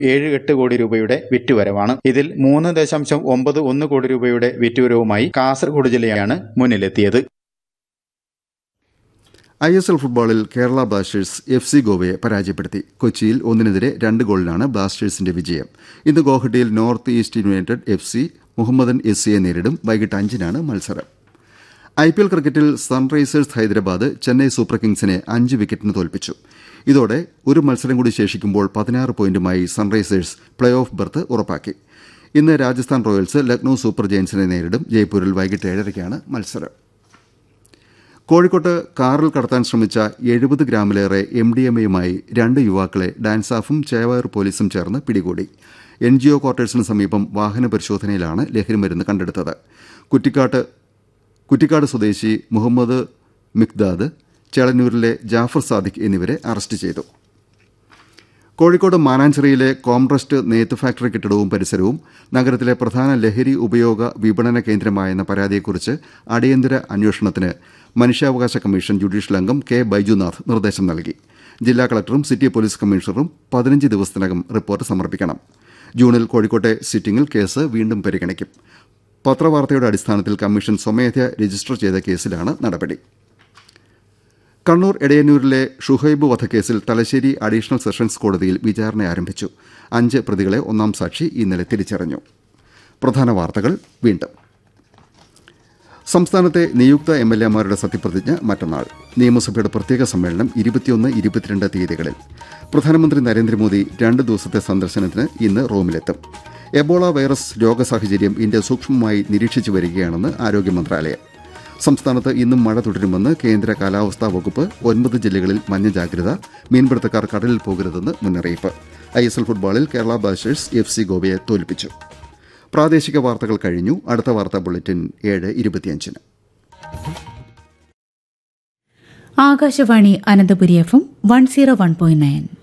ഏഴ് എട്ട് കോടി രൂപയുടെ വിറ്റുവരവാണ് ഇതിൽ മൂന്ന് ദശാംശം ഒമ്പത് ഒന്ന് കോടി രൂപയുടെ വിറ്റുവരവുമായി കാസർഗോഡ് ജില്ലയാണ് മുന്നിലെത്തിയത് ഐ എസ് എൽ ഫുട്ബോളിൽ കേരള ബ്ലാസ്റ്റേഴ്സ് എഫ് സി ഗോവയെ പരാജയപ്പെടുത്തി കൊച്ചിയിൽ ഒന്നിനെതിരെ രണ്ട് ഗോളിനാണ് ബ്ലാസ്റ്റേഴ്സിന്റെ വിജയം ഇന്ന് ഗോഹട്ടിയിൽ north east united F C Mohammedan S സിയെ നേരിടും വൈകിട്ട് അഞ്ചിനാണ് മത്സരം ഐ പി എൽ ക്രിക്കറ്റിൽ സൺറൈസേഴ്സ് ഹൈദരാബാദ് ചെന്നൈ സൂപ്പർ കിങ്സിനെ അഞ്ച് വിക്കറ്റിന് തോൽപ്പിച്ചു ഇതോടെ ഒരു മത്സരം കൂടി ശേഷിക്കുമ്പോൾ പതിനാറ് പോയിന്റുമായി സൺറൈസേഴ്സ് പ്ലേ ഓഫ് ബർത്ത് ഉറപ്പാക്കി ഇന്ന് രാജസ്ഥാൻ റോയൽസ് ലക്നൌ സൂപ്പർ ജയൻസിനെ നേരിടും ജയ്പൂരിൽ വൈകിട്ട് ഏഴരയ്ക്കാണ് മത്സരം കോഴിക്കോട്ട് കാറിൽ കടത്താൻ ശ്രമിച്ച എഴുപത് ഗ്രാമിലേറെ എം ഡി എം എയുമായി രണ്ട് യുവാക്കളെ ഡാൻസാഫും ചേവയർ പോലീസും ചേർന്ന് പിടികൂടി എൻ ജി ഒ ക്വാർട്ടേഴ്സിന് സമീപം വാഹന പരിശോധനയിലാണ് ലഹരിമരുന്ന് കണ്ടെടുത്തത് കുറ്റിക്കാട്ട് കുറ്റിക്കാട് സ്വദേശി മുഹമ്മദ് മിക്ദാദ് ചേളന്നൂരിലെ ജാഫർ സാദിഖ് എന്നിവരെ അറസ്റ്റ് ചെയ്തു കോഴിക്കോട് മാനാഞ്ചിറയിലെ കോംട്രസ്റ്റ് നെയ്ത്ത് ഫാക്ടറി കെട്ടിടവും പരിസരവും നഗരത്തിലെ പ്രധാന ലഹരി ഉപയോഗ വിപണന കേന്ദ്രമായെന്ന പരാതിയെക്കുറിച്ച് അടിയന്തര അന്വേഷണത്തിന് മനുഷ്യാവകാശ കമ്മീഷൻ ജുഡീഷ്യൽ അംഗം കെ ബൈജുനാഥ് നിർദ്ദേശം നൽകി ജില്ലാ കളക്ടറും സിറ്റി പോലീസ് കമ്മീഷണറും പതിനഞ്ച് ദിവസത്തിനകം റിപ്പോർട്ട് സമർപ്പിക്കണം ജൂണിൽ കോഴിക്കോട്ടെ സിറ്റിംഗിൽ കേസ് വീണ്ടും പരിഗണിക്കും പത്രവാർത്തയുടെ അടിസ്ഥാനത്തിൽ കമ്മീഷൻ സ്വമേധയാ രജിസ്റ്റർ ചെയ്ത കേസിലാണ് നടപടി കണ്ണൂർ എടയന്നൂരിലെ ഷുഹൈബ് വധക്കേസിൽ തലശ്ശേരി അഡീഷണൽ സെഷൻസ് കോടതിയിൽ വിചാരണ ആരംഭിച്ചു അഞ്ച് പ്രതികളെ ഒന്നാം സാക്ഷി ഇന്നലെ തിരിച്ചറിഞ്ഞു പ്രധാന വാർത്തകൾ വീണ്ടും സംസ്ഥാനത്തെ നിയുക്ത എം എൽ എമാരുടെ സത്യപ്രതിജ്ഞ മറ്റന്നാൾ നിയമസഭയുടെ പ്രത്യേക സമ്മേളനം ഇരുപത്തിയൊന്ന് ഇരുപത്തിരണ്ട് തീയതികളിൽ പ്രധാനമന്ത്രി നരേന്ദ്രമോദി രണ്ട് ദിവസത്തെ സന്ദർശനത്തിന് ഇന്ന് റോമിലെത്തും എബോള വൈറസ് രോഗസാഹചര്യം ഇന്ത്യ സൂക്ഷ്മമായി നിരീക്ഷിച്ചു വരികയാണെന്ന് ആരോഗ്യ മന്ത്രാലയം സംസ്ഥാനത്ത് ഇന്നും മഴ തുടരുമെന്ന് കേന്ദ്ര കാലാവസ്ഥാ വകുപ്പ് ഒൻപത് ജില്ലകളിൽ മഞ്ഞ ജാഗ്രത മീൻപിടുത്തക്കാർ കടലിൽ പോകരുതെന്ന് മുന്നറിയിപ്പ് ഐ എസ് എൽ ഫുട്ബോളിൽ കേരള ബ്ലാസ്റ്റേഴ്സ് എഫ് സി ഗോവയെ തോൽപ്പിച്ചു പ്രാദേശിക വാർത്തകൾ കഴിഞ്ഞു അടുത്ത വാർത്താ ബുള്ളറ്റിൻ ഏഴ് ഇരുപത്തിയഞ്ചിന് Akashvani Ananthapuri F M one zero one point nine